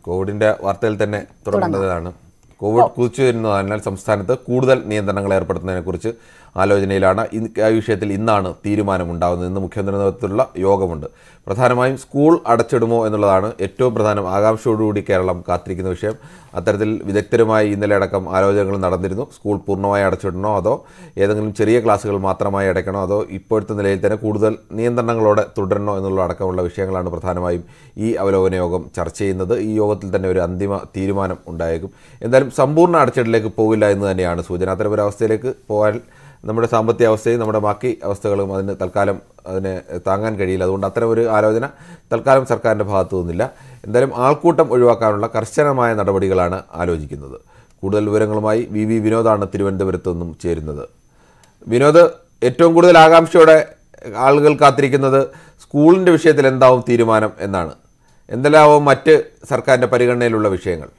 കോവിഡിന്റെ വാർത്തയിൽ തന്നെ തുടങ്ങേണ്ടതാണ് കോവിഡ് കുതിച്ചു വരുന്നതിനാൽ സംസ്ഥാനത്ത് കൂടുതൽ നിയന്ത്രണങ്ങൾ ഏർപ്പെടുത്തുന്നതിനെക്കുറിച്ച് ആലോചനയിലാണ് ഇന്ന് ആ വിഷയത്തിൽ ഇന്നാണ് തീരുമാനമുണ്ടാകുന്നത് ഇന്ന് മുഖ്യമന്ത്രി നേതൃത്വത്തിലുള്ള യോഗമുണ്ട് പ്രധാനമായും സ്കൂൾ അടച്ചിടുമോ എന്നുള്ളതാണ് ഏറ്റവും പ്രധാനം ആകാംക്ഷയോടുകൂടി കേരളം കാത്തിരിക്കുന്ന വിഷയം അത്തരത്തിൽ വിദഗ്ധരുമായി ഇന്നലെ അടക്കം ആലോചനകൾ നടന്നിരുന്നു സ്കൂൾ പൂർണ്ണമായി അടച്ചിടണോ അതോ ഏതെങ്കിലും ചെറിയ ക്ലാസ്സുകൾ മാത്രമായി അടയ്ക്കണോ അതോ ഇപ്പോഴത്തെ നിലയിൽ തന്നെ കൂടുതൽ നിയന്ത്രണങ്ങളോടെ തുടരണോ എന്നുള്ള അടക്കമുള്ള വിഷയങ്ങളാണ് പ്രധാനമായും ഈ അവലോകന യോഗം ചർച്ച ചെയ്യുന്നത് ഈ യോഗത്തിൽ തന്നെ ഒരു അന്തിമ തീരുമാനം ഉണ്ടായേക്കും എന്തായാലും സമ്പൂർണ്ണ അടച്ചിടലിലേക്ക് പോകില്ല എന്ന് തന്നെയാണ് സൂചന അത്തരമൊരവസ്ഥയിലേക്ക് പോകാൻ നമ്മുടെ സാമ്പത്തിക അവസ്ഥയും നമ്മുടെ ബാക്കി അവസ്ഥകളും അതിന് തൽക്കാലം അതിനെ താങ്ങാൻ കഴിയില്ല അതുകൊണ്ട് അത്തരം ഒരു ആലോചന തൽക്കാലം സർക്കാരിൻ്റെ ഭാഗത്തു നിന്നില്ല എന്തായാലും ആൾക്കൂട്ടം ഒഴിവാക്കാനുള്ള കർശനമായ നടപടികളാണ് ആലോചിക്കുന്നത് കൂടുതൽ വിവരങ്ങളുമായി വി വി വിനോദാണ് തിരുവനന്തപുരത്ത് നിന്നും ചേരുന്നത് വിനോദ് ഏറ്റവും കൂടുതൽ ആകാംക്ഷയോടെ ആളുകൾ കാത്തിരിക്കുന്നത് സ്കൂളിൻ്റെ വിഷയത്തിൽ എന്താവും തീരുമാനം എന്നാണ് എന്തെല്ലാവും മറ്റ് സർക്കാരിൻ്റെ പരിഗണനയിലുള്ള വിഷയങ്ങൾ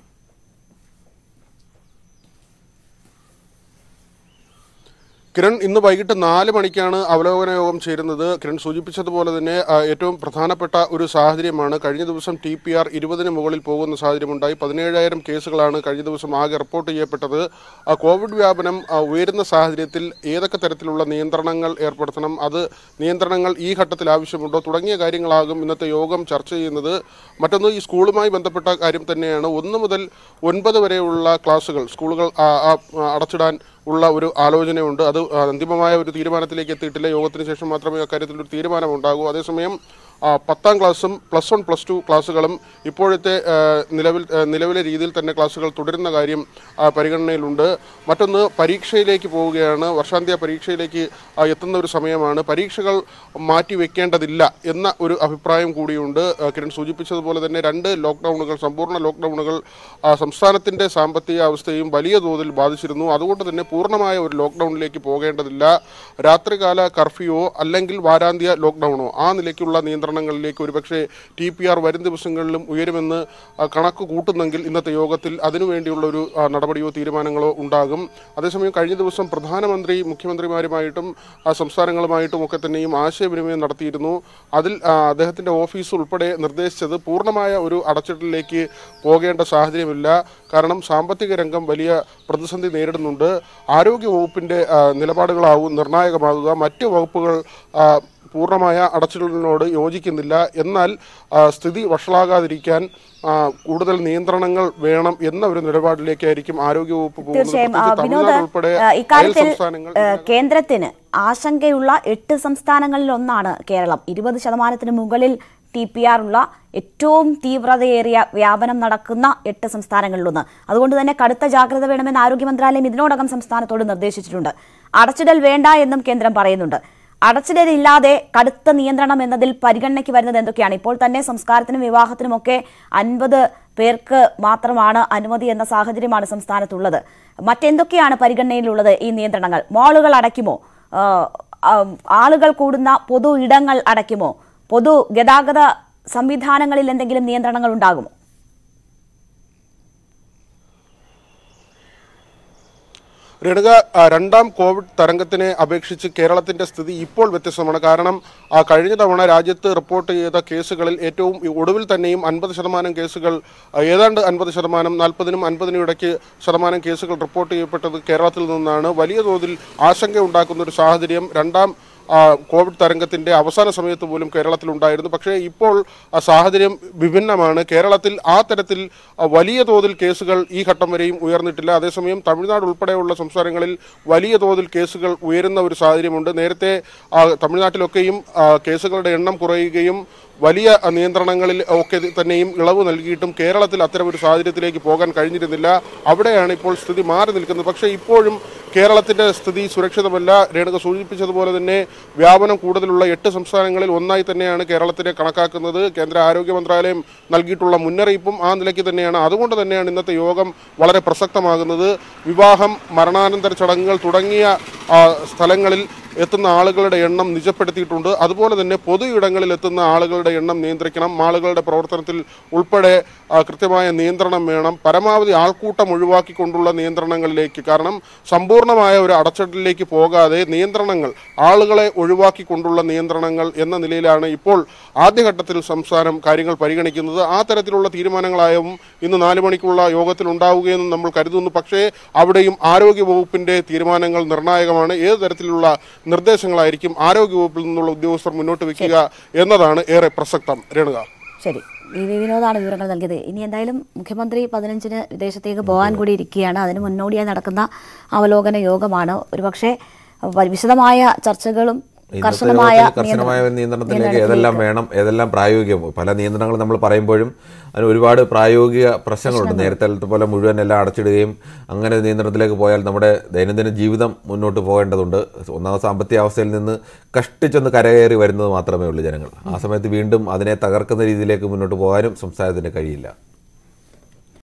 കിരൺ ഇന്ന് വൈകിട്ട് നാല് മണിക്കാണ് അവലോകന യോഗം ചേരുന്നത് കിരൺ സൂചിപ്പിച്ചതുപോലെ തന്നെ ആ, ഏറ്റവും പ്രധാനപ്പെട്ട ഒരു സാഹചര്യമാണ് കഴിഞ്ഞ ദിവസം ടി പി ആർ ഇരുപതിന് മുകളിൽ പോകുന്ന സാഹചര്യമുണ്ടായി പതിനേഴായിരം കേസുകളാണ് കഴിഞ്ഞ ദിവസം ആകെ റിപ്പോർട്ട് ചെയ്യപ്പെട്ടത് ആ, കോവിഡ് വ്യാപനം ആ, ഉയരുന്ന സാഹചര്യത്തിൽ ഏതൊക്കെ തരത്തിലുള്ള നിയന്ത്രണങ്ങൾ ഏർപ്പെടുത്തണം അത് നിയന്ത്രണങ്ങൾ ഈ ഘട്ടത്തിൽ ആവശ്യമുണ്ടോ തുടങ്ങിയ കാര്യങ്ങളാകും ഇന്നത്തെ യോഗം ചർച്ച ചെയ്യുന്നത് മറ്റൊന്ന് ഈ സ്കൂളുമായി ബന്ധപ്പെട്ട കാര്യം തന്നെയാണ് ഒന്ന് മുതൽ ഒൻപത് വരെയുള്ള ക്ലാസുകൾ സ്കൂളുകൾ ആ, ആ, അടച്ചിടാൻ ഉള്ള ഒരു ആലോചനയുണ്ട് അത് അന്തിമമായ ഒരു തീരുമാനത്തിലേക്ക് എത്തിയിട്ടില്ല യോഗത്തിന് ശേഷം മാത്രമേ അക്കാര്യത്തിൽ ഒരു തീരുമാനമുണ്ടാകൂ അതേസമയം ആ, പത്താം ക്ലാസ്സും പ്ലസ് വൺ പ്ലസ് ടു ക്ലാസ്സുകളും ഇപ്പോഴത്തെ ആ, നിലവിൽ ആ, നിലവിലെ രീതിയിൽ തന്നെ ക്ലാസ്സുകൾ തുടരുന്ന കാര്യം ആ, പരിഗണനയിലുണ്ട് മറ്റൊന്ന് പരീക്ഷയിലേക്ക് പോവുകയാണ് വർഷാന്ത്യ പരീക്ഷയിലേക്ക് ആ, എത്തുന്ന ഒരു സമയമാണ് പരീക്ഷകൾ മാറ്റിവെക്കേണ്ടതില്ല എന്ന ഒരു അഭിപ്രായം കൂടിയുണ്ട് ആ, കിരൺ സൂചിപ്പിച്ചതുപോലെ തന്നെ രണ്ട് ലോക്ക്ഡൗണുകൾ സമ്പൂർണ്ണ ലോക്ക്ഡൗണുകൾ ആ, സംസ്ഥാനത്തിൻ്റെ സാമ്പത്തിക അവസ്ഥയും വലിയ തോതിൽ ബാധിച്ചിരുന്നു അതുകൊണ്ട് തന്നെ പൂർണ്ണമായ ഒരു ലോക്ക്ഡൗണിലേക്ക് പോകേണ്ടതില്ല രാത്രികാല കർഫ്യൂവോ അല്ലെങ്കിൽ വാരാന്ത്യ ലോക്ക്ഡൗണോ ആ നിലയ്ക്കുള്ള നിയന്ത്രണങ്ങളിലേക്ക് ഒരുപക്ഷെ ടി പി ആർ വരും ദിവസങ്ങളിലും ഉയരുമെന്ന് ആ, കണക്ക് കൂട്ടുന്നെങ്കിൽ ഇന്നത്തെ യോഗത്തിൽ അതിനുവേണ്ടിയുള്ള ഒരു ആ, നടപടിയോ തീരുമാനങ്ങളോ ഉണ്ടാകും അതേസമയം കഴിഞ്ഞ ദിവസം പ്രധാനമന്ത്രി മുഖ്യമന്ത്രിമാരുമായിട്ടും ആ, സംസ്ഥാനങ്ങളുമായിട്ടും ഒക്കെ തന്നെയും ആശയവിനിമയം നടത്തിയിരുന്നു അതിൽ ആ, അദ്ദേഹത്തിന്റെ ഓഫീസ് ഉൾപ്പെടെ നിർദ്ദേശിച്ചത് പൂർണ്ണമായ ഒരു അടച്ചിടലിലേക്ക് പോകേണ്ട സാഹചര്യമില്ല കാരണം സാമ്പത്തിക രംഗം വലിയ പ്രതിസന്ധി നേരിടുന്നുണ്ട് ആരോഗ്യ വകുപ്പിന്റെ ആ, നിലപാടുകളാവും നിർണായകമാകുക മറ്റ് വകുപ്പുകൾ ആ, പൂർണ്ണമായ അടച്ചിടലിനോട് യോജിക്കുന്നില്ല എന്നാൽ ആ, സ്ഥിതി വഷളാകാതിരിക്കാൻ ആ, കൂടുതൽ നിയന്ത്രണങ്ങൾ വേണം എന്ന ഒരു നിലപാടിലേക്കായിരിക്കും ആരോഗ്യവകുപ്പ് പോകുന്നത് തീർച്ചയായും ആ, പ്രത്യേകിച്ച് വിനോദ് തമിഴ്നാട് ഉൾപ്പെടെ ആ, അയൽ ഇക്കാര്യത്തിൽ സംസ്ഥാനങ്ങൾ ആ, കേന്ദ്രത്തിന് ആശങ്കയുള്ള എട്ട് സംസ്ഥാനങ്ങളിൽ ഒന്നാണ് കേരളം ഇരുപത് ശതമാനത്തിന് മുകളിൽ ടി പി ആർ ഉള്ള ഏറ്റവും തീവ്രതയേറിയ വ്യാപനം നടക്കുന്ന എട്ട് സംസ്ഥാനങ്ങളിലൊന്ന് അതുകൊണ്ട് തന്നെ കടുത്ത ജാഗ്രത വേണമെന്ന് ആരോഗ്യ മന്ത്രാലയം ഇതിനോടകം സംസ്ഥാനത്തോട് നിർദ്ദേശിച്ചിട്ടുണ്ട് അടച്ചിടൽ വേണ്ട എന്നും കേന്ദ്രം പറയുന്നുണ്ട് അടച്ചിടലില്ലാതെ കടുത്ത നിയന്ത്രണം എന്നതിൽ പരിഗണനയ്ക്ക് വരുന്നത് എന്തൊക്കെയാണ് ഇപ്പോൾ തന്നെ സംസ്കാരത്തിനും വിവാഹത്തിനുമൊക്കെ അൻപത് പേർക്ക് മാത്രമാണ് അനുമതി എന്ന സാഹചര്യമാണ് സംസ്ഥാനത്തുള്ളത് മറ്റെന്തൊക്കെയാണ് പരിഗണനയിലുള്ളത് ഈ നിയന്ത്രണങ്ങൾ മാളുകൾ അടയ്ക്കുമോ ആ, ആ, ആളുകൾ കൂടുന്ന പൊതു ഇടങ്ങൾ അടയ്ക്കുമോ പൊതു ഗതാഗത സംവിധാനങ്ങളിൽ എന്തെങ്കിലും നിയന്ത്രണങ്ങൾ ഉണ്ടാകുമോ രേണുക ആ, രണ്ടാം കോവിഡ് തരംഗത്തിനെ അപേക്ഷിച്ച് കേരളത്തിന്റെ സ്ഥിതി ഇപ്പോൾ വ്യത്യസ്തമാണ് കാരണം ആ, കഴിഞ്ഞ തവണ രാജ്യത്ത് റിപ്പോർട്ട് ചെയ്ത കേസുകളിൽ ഏറ്റവും ഒടുവിൽ തന്നെയും അൻപത് ശതമാനം കേസുകൾ ആ, ഏതാണ്ട് അൻപത് ശതമാനം നാൽപ്പതിനും അൻപതിനും ഇടയ്ക്ക് ശതമാനം കേസുകൾ റിപ്പോർട്ട് ചെയ്യപ്പെട്ടത് കേരളത്തിൽ നിന്നാണ് വലിയ തോതിൽ ആശങ്ക ഉണ്ടാക്കുന്ന ഒരു സാഹചര്യം രണ്ടാം ആ, കോവിഡ് തരംഗത്തിന്റെ അവസാന സമയത്ത് പോലും കേരളത്തിലുണ്ടായിരുന്നു പക്ഷേ ഇപ്പോൾ ആ സാഹചര്യം വിഭിന്നമാണ് കേരളത്തിൽ ആ തരത്തിൽ ആ, വലിയ തോതിൽ കേസുകൾ ഈ ഘട്ടം വരെയും ഉയർന്നിട്ടില്ല അതേസമയം തമിഴ്നാട് ഉൾപ്പെടെയുള്ള സംസ്ഥാനങ്ങളിൽ വലിയ തോതിൽ കേസുകൾ ഉയരുന്ന ഒരു സാഹചര്യമുണ്ട് നേരത്തെ ആ, തമിഴ്നാട്ടിലൊക്കെയും ആ, കേസുകളുടെ എണ്ണം കുറയുകയും വലിയ ആ, നിയന്ത്രണങ്ങളിൽ ഒക്കെ തന്നെയും ഇളവ് നൽകിയിട്ടും കേരളത്തിൽ അത്തരം ഒരു സാഹചര്യത്തിലേക്ക് പോകാൻ കഴിഞ്ഞിരുന്നില്ല അവിടെയാണ് ഇപ്പോൾ സ്ഥിതി മാറി നിൽക്കുന്നത് പക്ഷേ ഇപ്പോഴും കേരളത്തിന്റെ സ്ഥിതി സുരക്ഷിതമല്ല രേണുക സൂചിപ്പിച്ചതുപോലെ തന്നെ വ്യാപനം കൂടുതലുള്ള എട്ട് സംസ്ഥാനങ്ങളിൽ ഒന്നായി തന്നെയാണ് കേരളത്തിനെ കണക്കാക്കുന്നത് കേന്ദ്ര ആരോഗ്യ മന്ത്രാലയം നൽകിയിട്ടുള്ള മുന്നറിയിപ്പും ആ നിലയ്ക്ക് തന്നെയാണ് അതുകൊണ്ട് തന്നെയാണ് ഇന്നത്തെ യോഗം വളരെ പ്രസക്തമാകുന്നത് വിവാഹം മരണാനന്തര ചടങ്ങുകൾ തുടങ്ങിയ ആ, സ്ഥലങ്ങളിൽ എത്തുന്ന ആളുകളുടെ എണ്ണം നിജപ്പെടുത്തിയിട്ടുണ്ട് അതുപോലെ തന്നെ പൊതു ഇടങ്ങളിൽ എത്തുന്ന ആളുകളുടെ എണ്ണം നിയന്ത്രിക്കണം മാളുകളുടെ പ്രവർത്തനത്തിൽ ഉൾപ്പെടെ ആ, കൃത്യമായ നിയന്ത്രണം വേണം പരമാവധി ആൾക്കൂട്ടം ഒഴിവാക്കിക്കൊണ്ടുള്ള നിയന്ത്രണങ്ങളിലേക്ക് കാരണം സമ്പൂർണ്ണമായ ഒരു അടച്ചിടലിലേക്ക് പോകാതെ നിയന്ത്രണങ്ങൾ ആളുകളെ ഒഴിവാക്കിക്കൊണ്ടുള്ള നിയന്ത്രണങ്ങൾ എന്ന നിലയിലാണ് ഇപ്പോൾ ആദ്യഘട്ടത്തിൽ സംസ്ഥാനം കാര്യങ്ങൾ പരിഗണിക്കുന്നത് ആ തരത്തിലുള്ള തീരുമാനങ്ങളായും ഇന്ന് നാല് മണിക്കുള്ള യോഗത്തിൽ ഉണ്ടാവുകയെന്ന് നമ്മൾ കരുതുന്നു പക്ഷേ അവിടെയും ആരോഗ്യ വകുപ്പിന്റെ തീരുമാനങ്ങൾ നിർണായകമാണ് ഏത് തരത്തിലുള്ള നിർദ്ദേശങ്ങളായിരിക്കും ആരോഗ്യ വകുപ്പിൽ നിന്നുള്ള ഉദ്യോഗസ്ഥർ മുന്നോട്ട് വെക്കുക എന്നതാണ് ഏറെ പ്രസക്തം രേണുക ശരി വി വി വിനോദാണ് വിവരങ്ങൾ നൽകിയത് ഇനി എന്തായാലും മുഖ്യമന്ത്രി പതിനഞ്ചിന് വിദേശത്തേക്ക് പോകാൻ കൂടി ഇരിക്കുകയാണ് അതിന് മുന്നോടിയായി നടക്കുന്ന അവലോകന യോഗമാണ് ഒരുപക്ഷെ വ- വിശദമായ ചർച്ചകളും ഇന്നത്തെ കർശനമായ യോഗത്തിൽ കർശനമായ ഒരു നിയന്ത്രണത്തിലേക്ക് ഏതെല്ലാം വേണം ഏതെല്ലാം പ്രായോഗികം പല നിയന്ത്രണങ്ങൾ നമ്മൾ പറയുമ്പോഴും അതിന് ഒരുപാട് പ്രായോഗിക പ്രശ്നങ്ങളുണ്ട് നേരത്തെ പോലെ മുഴുവൻ എല്ലാം അടച്ചിടുകയും അങ്ങനെ ഒരു നിയന്ത്രണത്തിലേക്ക് പോയാൽ നമ്മുടെ ദൈനംദിന ജീവിതം മുന്നോട്ട് പോകേണ്ടതുണ്ട് ഒന്നാമത് സാമ്പത്തിക അവസ്ഥയിൽ നിന്ന് കഷ്ടിച്ചൊന്ന് കരകയറി വരുന്നത് മാത്രമേ ഉള്ളൂ ജനങ്ങൾ ആ സമയത്ത് വീണ്ടും അതിനെ തകർക്കുന്ന രീതിയിലേക്ക് മുന്നോട്ട് പോകാനും സംസ്ഥാനത്തിന് കഴിയില്ല